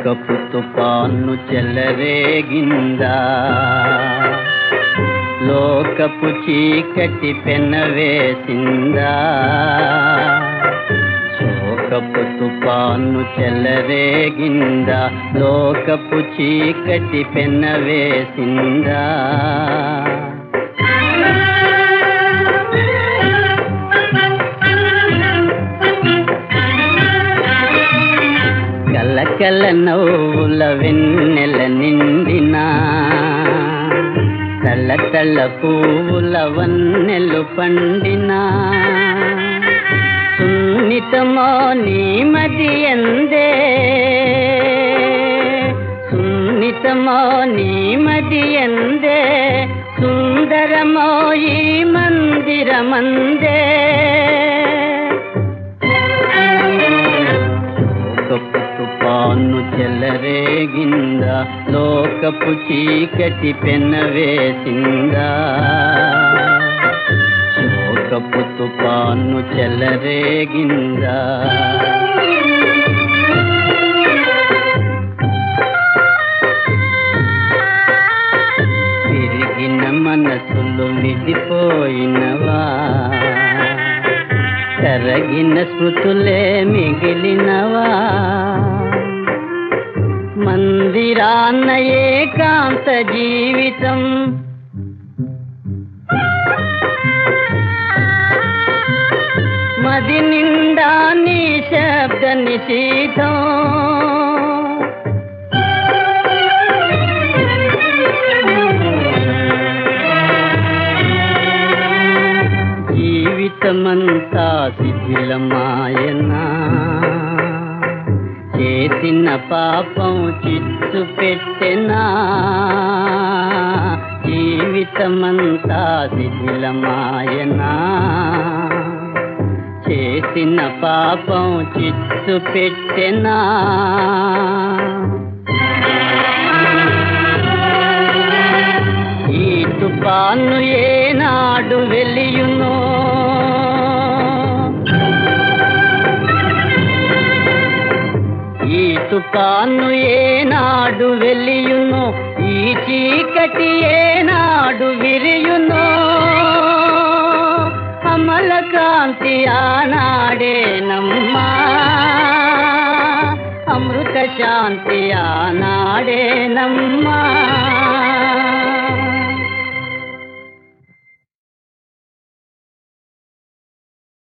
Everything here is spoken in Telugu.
లోకపు తుపాను చెలరేగిందా లోకపు చీకటి పెనవేసిందా శోకపు తుపాను చెలరేగిందా లోకపు చీకటి పెనవేసిందా కలకల నవ్వుల వెన్నెల నిండినా తల్ల తల్ల పువ్వుల వన్నెలు పండినా సున్నితమో నీ మది ఎందే సున్నితమో నీ మది ఎందే సుందరమో ఈ మందిరమందే లోకపు తుపాను చెలరేగిందా లోకపు చీకటి పెనవేసిందా శోకపు తుపాను చెలరేగిందా విరిగిన మనసులు విడిపోయినవా కరగిన స్మృతులే మిగిలినవా మందిరాన్న ఏకాంత జీవితం మది నిండా నీ శబ్ద నిశీతం జీవితమంతా శిథిలమాయనా చేసిన పాపం చిత్తు పెట్టెనా జీవితమంతా శిథిలమాయనా చేసిన పాపం చిత్తు పెట్టెనా ఈ తుఫాను ఏనాడు వెలియునో ఈ తుఫాను ఏనాడు వెలియునో ఈ చీకటి ఏనాడు విరియునో అమల కాంతి ఆనాడే నమ్మా అమృత శాంతి ఆనాడే నమ్మా